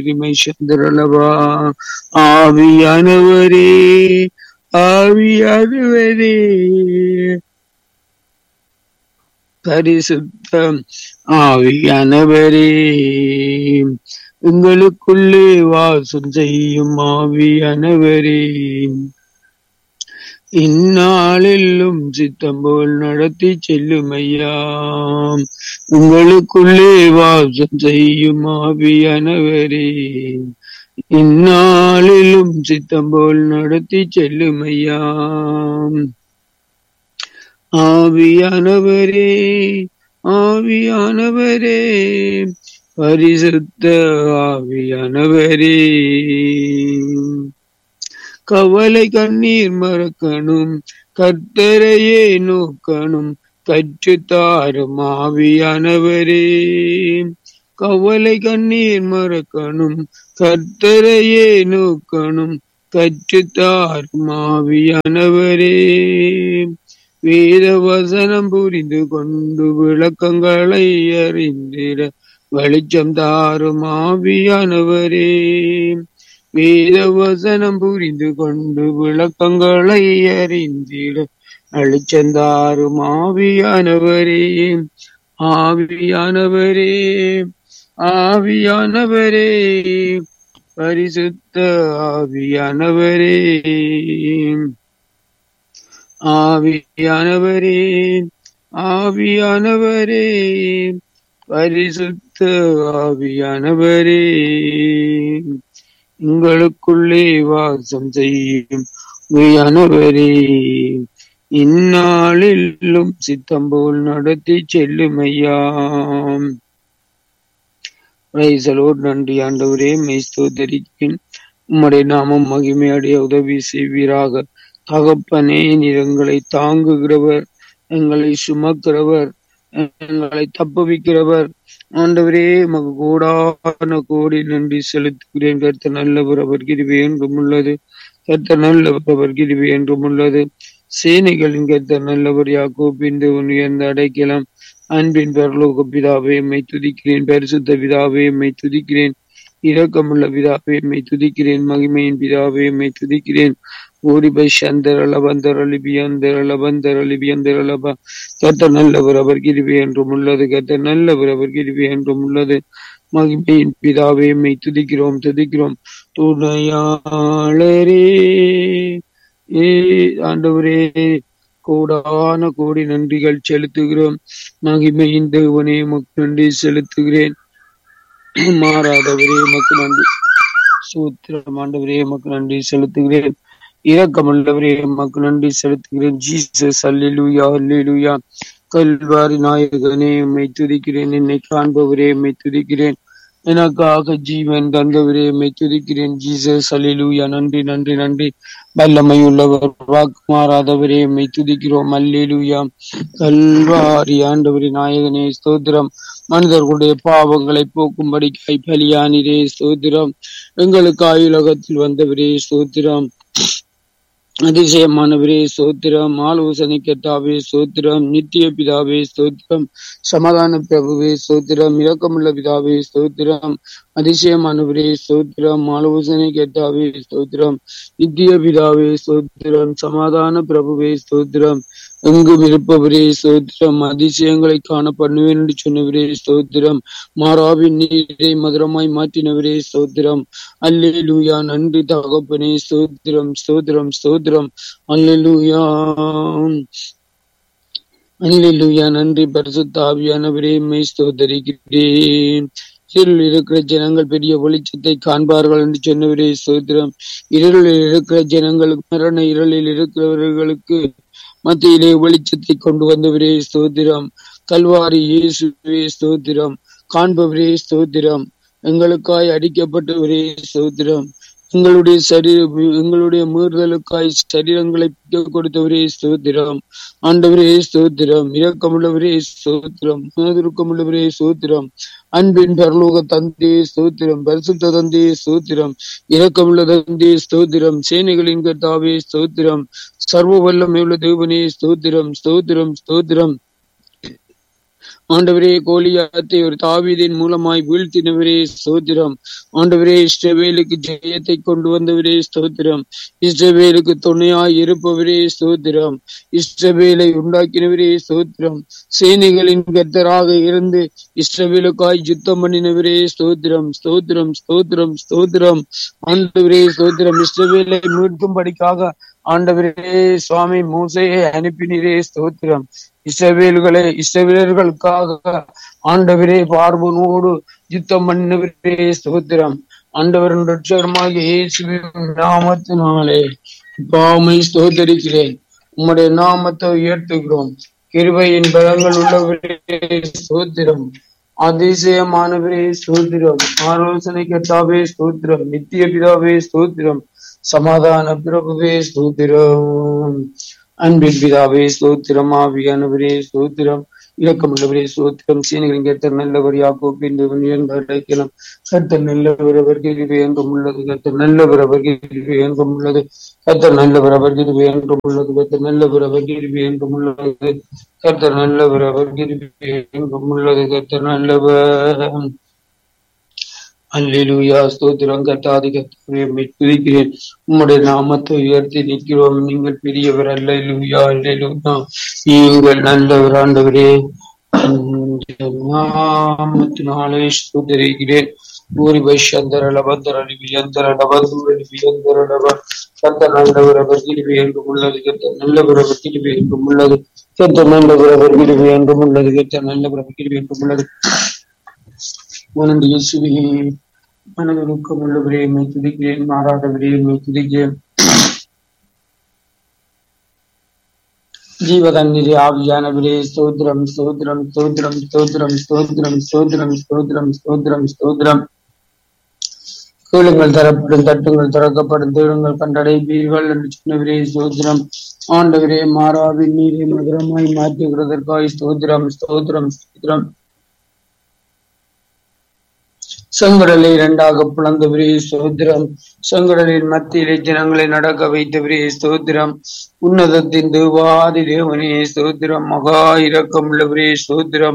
மகிமை சந்திரலவா ஆவியானவரே ஆவியானவரே பரிசுத்தம் ஆவியானவரே உங்களுக்குள்ளே வாசம் செய்யும் ஆவியானவரே இந்நாளெல்லும் சித்தம் போல் நடத்தி செல்லும் ஐயா உங்களுக்குள்ளே வாசம் செய்யும் ஆவியானவரே இந்நாளிலும் சித்தம் போல் நடத்தி செல்லும் ஐயா ஆவியானவரே ஆவியானவரே பரிசுத்த ஆவியானவரே கவலை கண்ணீர் மறக்கணும் கர்த்தரையே நோக்கணும் கற்றுத்தாரும் ஆவியானவரே கவலை கண்ணீர் மறக்கணும் கர்த்தரையே நோக்கணும் கற்றுத்தாரும் ஆவியானவரே வேத வசனம் புரிந்து கொண்டு விளக்கங்களை அறிந்திட வெளிச்சம் தாரும் ஆவியானவரே வேத வசனம் புரிந்து கொண்டு விளக்கங்களை அறிந்திட அழிச்சந்தாரும் ஆவியானவரே ஆவியானவரே ஆவியானவரே பரிசுத்த ஆவியானவரே ஆவியானவரே ஆவியானவரே பரிசுத்த ஆவியானவரே உங்களுக்குள்ளே வாசம் செய்யும் ஆவியானவரே இந்நாளிலும் சித்தம் போல் நடத்தி செல்லும் ஐயா ரைசலோர் நன்றி ஆண்டவரே மெய்ஸ்தோதரிக்கின் உம்முடைய நாமம் மகிமையடைய உதவி செய்வீராக தகப்பனே நிறங்களை தாங்குகிறவர் எங்களை சுமக்கிறவர் எங்களை தப்புவிக்கிறவர் ஆண்டவரே மக கோடான கோடி நன்றி செலுத்துகிறேன் கர்த்த நல்லவர் அவர் கிருவி என்றும் உள்ளது கர்த்த நல்லவர் அவர் கிருவி என்றும் உள்ளது சேனைகளின் கர்த்த நல்லவர் யாக்கோபின் தேவன் உயர்ந்த அடைக்கலாம் அன்பின் பரலோக பிதாவே எம்மை துதிக்கிறேன் பரிசுத்த பிதாவே எம்மை துதிக்கிறேன் இரக்கமுள்ள பிதாவே எம்மை துதிக்கிறேன் மகிமையின் பிதாவே எம்மை துதிக்கிறேன் ஓடிபை சந்தரலபந்தரலிபியந்தரலபந்தரலிபியந்தரலப கத்த நல்லவர் அவர் கிருபி என்றும் உள்ளது கத்த நல்லவர் அவர் கிருபி என்றும் உள்ளது மகிமையின் பிதாவே எம்மை துதிக்கிறோம் துதிக்கிறோம் துணையாளரே ஏ ஆண்டவரே கோடான கோடி நன்றிகள் செலுத்துகிறோம் மகிமையின் தேவனே உமக்கு நன்றி செலுத்துகிறேன் மாறாதவரே உமக்கு நன்றி சூத்திரம் ஆண்டவரே உமக்கு நன்றி செலுத்துகிறேன் இரக்கமுள்ளவரே உமக்கு நன்றி செலுத்துகிறேன் ஜீசஸ் அல்லேலூயா அல்லேலூயா கல்வாரி நாயகனே உம்மை துதிக்கிறேன் என்னை காண்பவரே உம்மை துதிக்கிறேன் எனக்காக ஜீவன் தந்தவரே உம்மை துதிக்கிறேன் ஜீசஸ் அல்லேலூயா நன்றி நன்றி நன்றி வல்லமை உள்ளவர் வாக்கு மாறாதவரே உம்மை துதிக்கிறோம் அல்லேலூயா கல்வாரி ஆண்டவரே நாயகனே ஸ்தோத்திரம் மனிதர்களுடைய பாவங்களை போக்கும்படி கைப்பலியானிரே ஸ்தோத்திரம் எங்களுக்கு ஆயுலகத்தில் வந்தவரே ஸ்தோத்திரம் அதிசயமானவரே சோத்திரம் ஆலோசனை கெட்டாவே சோத்திரம் நித்திய பிதாவே ஸ்தோத்திரம் சமாதான பிரபுவே ஸ்தோத்திரம் இரக்கமுள்ள பிதாவே ஸ்தோத்திரம் அதிசயமானவரே ஸ்தோத்திரம் ஆலோசனை கெட்டாவே ஸ்தோத்திரம் நித்திய பிதாவே ஸ்தோத்திரம் சமாதான பிரபுவே ஸ்தோத்திரம் எங்கும் இருப்பவரே ஸ்தோத்திரம் அதிசயங்களை காண பண்ணுவேன் என்று சொன்னவரே ஸ்தோத்திரம் மாறாவின் நீரை மதுரமாய் மாற்றினவரே ஸ்தோத்திரம் அல்லேலூயா நன்றி தகப்பனே ஸ்தோத்திரம் ஸ்தோத்திரம் ஸ்தோத்திரம் அல்லேலூயா அல்லேலூயா நன்றி பரிசுத்த ஆவியானவரே மெய் ஸ்தோத்தரிக்கிறேன் இருளில் இருக்கிற ஜனங்கள் பெரிய வெளிச்சத்தை காண்பார்கள் என்று சொன்னவரே ஸ்தோத்திரம் இருளில் இருக்கிற ஜனங்களுக்கு மரண இருளில் இருக்கிறவர்களுக்கு மத்தியிலே வெளிச்சத்தை கொண்டு வந்தவரே ஸ்தோத்திரம் கல்வாரி இயேசுவே ஸ்தோத்திரம் காண்பவரே ஸ்தோத்திரம் எங்களுக்காய் அடிக்கப்பட்டவரே ஸ்தோத்திரம் எங்களுடைய சரீர எங்களுடைய மீறுதலுக்காய் சரீரங்களை பிக்க கொடுத்தவரே ஸ்தோத்திரம் ஆண்டவரே ஸ்தோத்திரம் இரக்கமுள்ளவரே ஸ்தோத்திரம் மனதிருக்கமுள்ளவரே ஸ்தோத்திரம் அன்பின் பரலோக தந்தே ஸ்தோத்திரம் பரிசுத்த தந்தே ஸ்தோத்திரம் இரக்கமுள்ள தந்தே ஸ்தோத்திரம் சேனைகளின் கர்த்தாவே ஸ்தோத்திரம் சர்வ வல்லமையுள்ள தேவனே ஸ்தோத்திரம் ஸ்தோத்திரம் ஸ்தோத்திரம் ஆண்டவரே கோலியாத்தை ஒரு தாவீதின் மூலமாய் வீழ்த்தினவரே ஸ்தோத்திரம் ஆண்டவரே இஸ்ரவேலுக்கு ஜெயத்தை கொண்டு வந்தவரே ஸ்தோத்திரம் இஸ்ரவேலுக்கு துணையாய் இருப்பவரே ஸ்தோத்திரம் இஸ்ரவேலை உண்டாக்கினவரே ஸ்தோத்திரம் சேனைகளின் கர்த்தராக இருந்து இஸ்ரவேலுக்காய் யுத்தம் பண்ணினவரே ஸ்தோத்திரம் ஸ்தோத்திரம் ஸ்தோத்திரம் ஸ்தோத்திரம் ஆண்டவரே ஸ்தோத்திரம் இஸ்ரவேலை மீட்கும்படிக்காக ஆண்டவரே சுவாமி மூசையை அனுப்பினரே ஸ்தோத்திரம் இஸ்ரவேல்களை இஸ்ரவேலர்களுக்காக ஆண்டவரே பார்வனோடு யுத்தம் பண்ணினவரே ஸ்தோத்திரம் ஆண்டவரின் ரட்சகரமாக இயேசுவின் நாமத்தினாலே பாமை ஸ்தோத்தரிக்கிறேன் உம்முடைய நாமத்தை உயர்த்துகிறோம் கிருபையின் பலங்கள் உள்ளவரே ஸ்தோத்திரம் அதிசயமானவரே ஸ்தோத்திரம் ஆலோசனை கர்த்தாவே ஸ்தோத்திரம் நித்திய பிதாவே ஸ்தோத்திரம் சமாதான பிரபுவே ஸ்தோத்திரம் அன்பின் பிதாவே ஸ்தோத்திரம் ஆவியானவரே ஸ்தோத்திரம் இரக்கமுள்ளவரே ஸ்தோத்திரம் சீனிகளின் கர்த்தர் நல்லவர் யாக்கோப்பின் தேவன் என்று அழைக்கலாம் கர்த்தர் நல்லவர் அவர் கிருபை என்றும் உள்ளது கர்த்தர் நல்லவர் அவர் கிருபை என்றும் உள்ளது கர்த்தர் நல்லவர் அவர் கிருபை என்றும் உள்ளது கர்த்தர் நல்லவர் அவர் கிருபை என்றும் உள்ளது கர்த்தர் நல்லவர் அவர் கிருபை என்றும் உள்ளது கர்த்தர் நல்லவர் அல்லேலூயா ஸ்தோத்திரம் கர்த்தாதி கர்த்தாவே உம்மை துதிக்கிறேன் உம்முடைய நாமத்தை உயர்த்தி நிற்கிறோம் நீங்கள் பெரியவர் அல்லேலூயா அல்லேலூயா நீங்கள் நல்லவர் ஆண்டவரே இந்த நாமத்தினாலே ஸ்தோத்திரிக்கிறேன் பூரி வைஷந்தர லபந்தர லிபியந்தர லபந்தர லிபியந்தர லப கர்த்தர் நல்லவர் அவர் கிருபை என்றும் உள்ளது கர்த்தர் நல்லவர் அவர் கிருபை என்றும் உள்ளது கர்த்தர் நல்லவர் அவர் கிருபை என்றும் உள்ளது கர்த்தர் நல்லவர் அவர் கிருபை என்றும் உள்ளது உனது இயேசுவே மனதுருக்கம் உள்ளவரே மெய் துதிக்கிறேன் மாறாதவரே மெய் துதிக்கிறேன் ஜீவதன்னிரே ஆவியானவரே ஸ்தோத்திரம் ஸ்தோத்திரம் ஸ்தோத்திரம் ஸ்தோத்திரம் ஸ்தோத்திரம் ஸ்தோத்திரம் ஸ்தோத்திரம் ஸ்தோத்திரம் ஸ்தோத்திரம் கேளுங்கள் தரப்படும் தட்டுங்கள் திறக்கப்படும் தேடுங்கள் கண்டடைப்பீர்கள் என்று சொன்னவரே ஸ்தோத்திரம் ஆண்டவரே மாறாவின் நீரை மதுரமாய் மாற்றுகிறதற்காய் ஸ்தோத்திரம் ஸ்தோத்திரம் ஸ்தோத்திரம் செங்கடலை இரண்டாக பிளந்தவரே ஸ்தோத்திரம் செங்கடலின் மத்தியிலே ஜனங்களை நடக்க வைத்தவரே ஸ்தோத்திரம் உன்னதத்தின் தேவாதி தேவனே ஸ்தோத்திரம் மகா இரக்கம் உள்ளவரே ஸ்தோத்திரம்